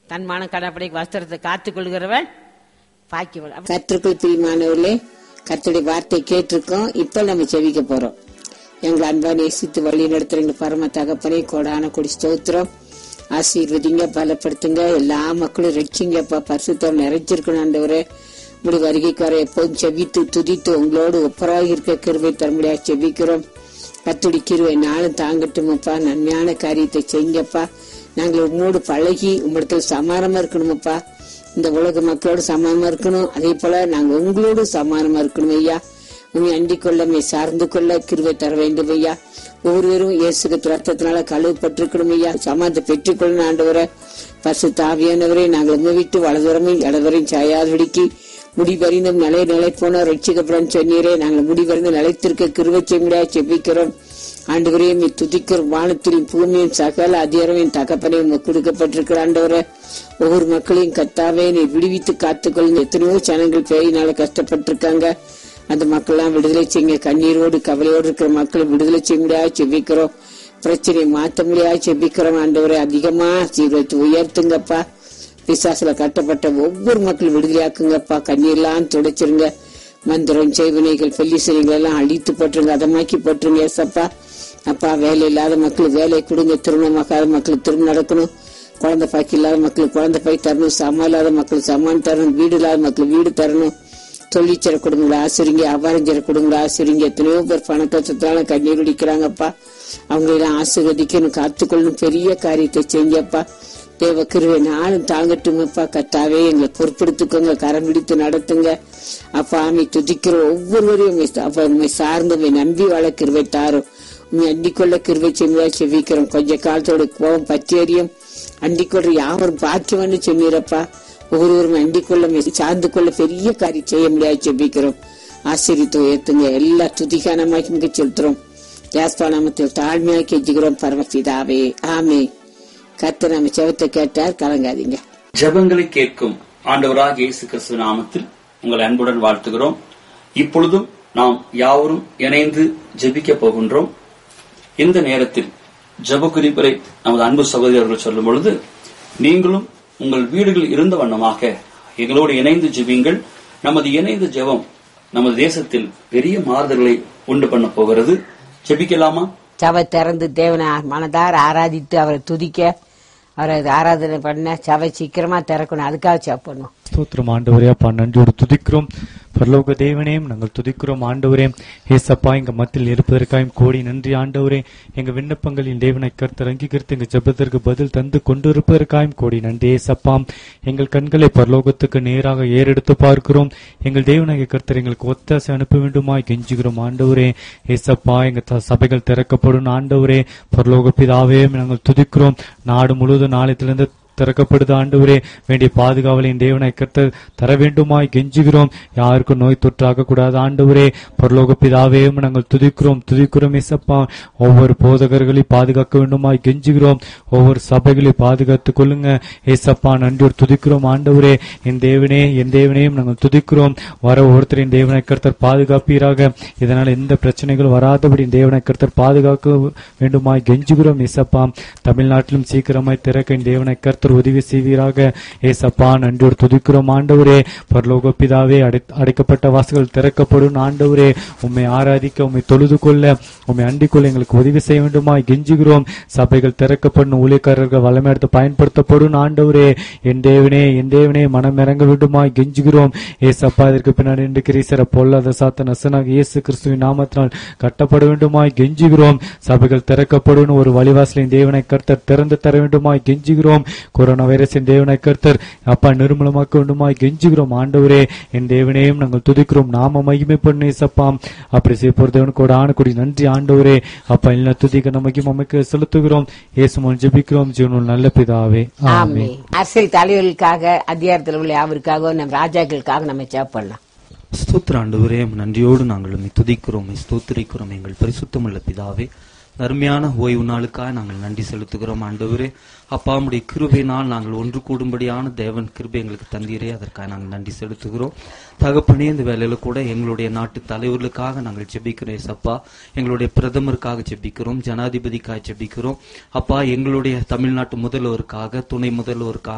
தன் மான கடப்படை வஸ்திரத்தை காத்துக் கொள்கிறவன் பாக்கியவன் அப்ப கற்றுக்குள் பிரியமானவர்களே கர்த்தருடைய வார்த்தை கேட்டிருக்கோம் இப்ப நம்ம செவிக்க போறோம் எங்களை அன்பா நேசித்து வழி நடத்துறீங்க பரம தகப்பனே கோடான கொடி ஸ்தோத்திரம் ஆசீர்வதிங்க பலப்படுத்துங்க எல்லா மக்களும் ரட்சிங்கப்பா பரிசுத்தம் நிறைஞ்சிருக்கணும் ஆண்டவரே முடி வருகைக்கு வர எப்போதும் செவித்து துதித்து உங்களோடு ஒப்பராக இருக்க கிருபை தரமுடியா செவிக்கிறோம் கத்துடி கிருவை நாளும் தாங்கட்டுமப்பா நன்மையான காரியத்தை செய்யுங்கப்பா நாங்கள் உங்களோடு பழகி உங்களிடத்துல சமானமா இருக்கணுமப்பா இந்த உலக மக்களோடு சமானமா இருக்கணும் அதே போல நாங்க உங்களோடு சமானமா இருக்கணும் ஐயா உண்மை அண்டிக் கொள்ள மே சார்ந்து கொள்ள கிருவை தர வேண்டும் ஐயா ஒவ்வொருவரும் இயேசுக்கு ரத்தத்தினால கழுவப்பட்டிருக்கணும் ஐயா சமாதத்தை பெற்றுக்கொள்ளணும் ஆண்டவரை பசு தாவியானவரை நாங்கள் உங்க விட்டு வலதுரமும் இடதுவரையும் சாயாதபடிக்கு முடிவறிந்தும் நிலை நிலை போன ரட்சிக்கப்படும் சொன்னீரே நாங்கள் முடிவறிந்து நிலைத்திருக்க கிருவச்சை முடியா செபிக்கிறோம் ஆண்டவரையும் துதிக்கிறோம் வானத்திலும் பூமியும் சகல அதிகாரமையும் தகப்பனையும் கொடுக்கப்பட்டிருக்கிற ஆண்டவரை ஒவ்வொரு மக்களையும் கத்தாவே நீ விடுவித்து காத்துக்கொள்ளுங்க எத்தனையோ ஜனங்கள் பேயினால கஷ்டப்பட்டிருக்காங்க அந்த மக்கள்லாம் விடுதலை செய்யுங்க கண்ணீரோடு கவலையோடு இருக்கிற மக்களை விடுதலை செய்ய முடியாது செபிக்கிறோம் பிரச்சனையை மாற்ற முடியாது செபிக்கிறோம் ஆண்டவரை அதிகமா சீர்வத்து உயர்த்துங்கப்பா பிசாசுல கட்டப்பட்ட ஒவ்வொரு மக்களும் விடுதலையாக்குங்கப்பா கண்ணீர்லாம் துடைச்சிருங்க மந்திரம் செய்வினைகள் பெல்லிசனைகள் எல்லாம் அழித்து போட்டுருங்க அதமாக்கி போட்டுருங்க ஏசப்பா அப்பா வேலை இல்லாத மக்களுக்கு வேலை கொடுங்க திருமணமாகாத மக்களுக்கு திருமணம் நடக்கணும் குழந்தை பாக்கி இல்லாத மக்களுக்கு குழந்தை பாய் தரணும் சமா இல்லாத மக்களுக்கு சமான் தரணும் வீடு இல்லாத மக்களுக்கு வீடு தரணும் தொழிற்சர குடும்பங்களை ஆசிரிங்க அபாரஞ்சர குடும்பங்களை ஆசிரிங்க எத்தனையோ பேர் பண கஷ்டத்தால கண்ணீர் குடிக்கிறாங்கப்பா அவங்களெல்லாம் ஆசீர்வதிக்கணும் காத்துக்கொள்ளணும் பெரிய காரியத்தை செஞ்சப்பா தேவ கிருவை நானும் தாங்கட்டுமப்பா கத்தாவே எங்களை பொறுப்படுத்திக்கோங்க கரம் பிடித்து நடத்துங்க அப்பா ஆமை துதிக்கிற ஒவ்வொருவரையும் உம்மை சா- அப்பா உண்மை சார்ந்து உம்மை நம்பி வாழ கிருவை தாரும் உண்மை அண்டிக்கொள்ள கிருவை செம்மையா செவிக்கிறோம் கொஞ்ச காலத்தோட கோபம் பற்றியறியும் அண்டிக்கொள்ள யாவரும் பாக்கியம்னு சொன்னீரப்பா ஒவ்வொருவரும் அண்டிக்கொள்ள உம்மை சார்ந்து கொள்ள பெரிய காரியம் செய்ய முடியாது செபிக்கிறோம் ஆசிரித்து உயர்த்துங்க எல்லா துதிகானமாக்கி செலுத்துறோம் யாஸ்பா நாமத்தில் தாழ்மையாக கெஞ்சுகிறோம் பரமபிதாவே ஆமே கர்த்தர் நம்ம செவத்தை கேட்டார் கலங்காதீங்க ஜெபங்களை கேட்கும் ஆண்டவராக இயேசு கிறிஸ்துவ நாமத்தில் உங்களை அன்புடன் வாழ்த்துகிறோம் இப்பொழுதும் நாம் யாவரும் இணைந்து ஜெபிக்க போகின்றோம் இந்த நேரத்தில் ஜெப குறிப்பரை நமது அன்பு சகோதரர்கள் சொல்லும் பொழுது நீங்களும் உங்கள் வீடுகள் இருந்த வண்ணமாக எங்களோடு இணைந்து ஜெபியுங்கள் நமது இணைந்த ஜெபம் நமது தேசத்தில் பெரிய மாறுதல்களை உண்டு பண்ண போகிறது ஜெபிக்கலாமா சபை திறந்து தேவனை மனதார ஆராதித்து அவரை துதிக்க அவரை ஆராதனை பண்ண சபை சீக்கிரமா திறக்கணும் அதுக்காக ஜெபம் பண்ணுவோம் ஸ்தோத்திரம் ஆண்டவரே அப்பா நன்றியோடு துதிக்கிறோம் பரலோக தேவனையும் நாங்கள் துதிக்கிறோம் ஆண்டவரே ஏசப்பா எங்க மத்தியில் இருப்பதற்காயும் கோடி நன்றி ஆண்டவரே எங்க விண்ணப்பங்களின் தேவனை கர்த்தர் அங்கீகரித்து எங்க ஜெபத்திற்கு பதில் தந்து கொண்டிருப்பதற்காயும் கோடி நன்றி ஏசப்பா எங்கள் கண்களை பரலோகத்துக்கு நேராக ஏறெடுத்து பார்க்கிறோம் எங்கள் தேவனாகிய கர்த்தர் எங்களுக்கு ஒத்தாசை அனுப்ப வேண்டுமாய் கெஞ்சுகிறோம் ஆண்டவரே ஏசப்பா எங்க த- சபைகள் திறக்கப்படும் ஆண்டவரே பரலோக பிதாவே நாங்கள் துதிக்கிறோம் நாடு முழுவதும் நாளையத்திலிருந்து திறக்கப்படுது ஆண்டவரே வேண்டிய பாதுகாவலின் தேவனை கர்த்தர் தர வேண்டுமாய் கெஞ்சுகிறோம் யாருக்கும் நோய் தொற்றாக கூடாது ஆண்டவரே பரலோக பிதாவே உம்மை நாங்கள் துதிக்கிறோம் துதிக்கிறோம் இசப்பா ஒவ்வொரு போதகர்களை பாதுகாக்க வேண்டுமாய் கெஞ்சுகிறோம் ஒவ்வொரு சபைகளை பாதுகாத்துக் கொள்ளுங்க ஏசப்பா நன்றியோர் துதிக்கிறோம் ஆண்டவரே என் தேவனே என் தேவனையும் நாங்கள் துதிக்கிறோம் வர ஒருத்தரின் தேவனை கர்த்தர் பாதுகாப்பீராக இதனால் எந்த பிரச்சனைகளும் வராதபடி தேவனை கர்த்தர் பாதுகாக்க வேண்டுமாய் கெஞ்சுகிறோம் இசப்பா தமிழ்நாட்டிலும் சீக்கிரமாய் திறக்க என் தேவனை கர்த்தர் உதவி செய்வீராக ஏசப்பா நன்றோர் துதிக்கிறோம் ஆண்டவரே பரலோக பிதாவே அடை- அடைக்கப்பட்ட வாசல்கள் திறக்கப்படும் ஆண்டவரே உம்மை ஆராதிக்க உம்மை தொழுது கொள்ள உம்மை அண்டிக் கொள்ள எங்களுக்கு உதவி செய்ய வேண்டுமாய் கெஞ்சுகிறோம் சபைகள் திறக்கப்படும் ஊழியக்காரர்கள் வல்லமை எடுத்து பயன்படுத்தப்படும் ஆண்டவரே என் தேவனே என் தேவனே மனம் இறங்க வேண்டுமாய் கெஞ்சுகிறோம் ஏசப்பா இதற்கு பின்னாடி இன்று கிரீசர பொல்லாத சாத்த நசனாக இயேசு கிறிஸ்துவின் நாமத்தினால் கட்டப்பட வேண்டுமாய் கெஞ்சுகிறோம் சபைகள் திறக்கப்படும் ஒரு வழிவாசலின் தேவனை கர்த்தர் திறந்து தர வேண்டுமாய் கெஞ்சுகிறோம் கொரோனா வைரஸின் தேவனை கர்த்தர் அப்பா நிர்மூலமாக்க வேண்டுமாய் கெஞ்சுகிறோம் ஆண்டவரே என் தேவனையும் நாங்கள் துதிக்கிறோம் நாம மகிமை பண்ணி சப்பாம் அப்படி செய்ய போற தேவனுக்கு ஒரு ஆணுக்குடி நன்றி ஆண்டவரே அப்பா இல்ல துதிக்க நமக்கு மமைக்கு செலுத்துகிறோம் இயேசுமன் ஜெபிக்கிறோம் ஜீவனுள் நல்ல பிதாவே ஆமே ஆமென் அரசியல் தலைவர்களுக்காக அதிகாரத்தில் உள்ள அவருக்காக நம்ம ராஜாக்களுக்காக நம்ம ஜெபம் பண்ணலாம் ஸ்தோத்திர ஆண்டவரே நன்றியோடு நாங்கள் உம்மை துதிக்கிறோம் உம்மை ஸ்தோத்திரிக்கிறோம் எங்கள் பரிசுத்தமுள்ள பிதாவே அருமையான ஓய்வு நாளுக்காக நாங்கள் நன்றி செலுத்துகிறோம் ஆண்டவரே அப்பா உம்முடைய கிருபையினால் நாங்கள் ஒன்று கூடும்படியான தேவன் கிருபை எங்களுக்கு தந்தீரே அதற்காக நாங்கள் நன்றி செலுத்துகிறோம் தகப்பனே இந்த வேலையில கூட எங்களுடைய நாட்டு தலைவர்களுக்காக நாங்கள் ஜெபிக்கிறோம் ஏசப்பா எங்களுடைய பிரதமருக்காக ஜெபிக்கிறோம் ஜனாதிபதிக்காக ஜெபிக்கிறோம் அப்பா எங்களுடைய தமிழ்நாட்டு முதல்வருக்காக துணை முதல்வருக்காக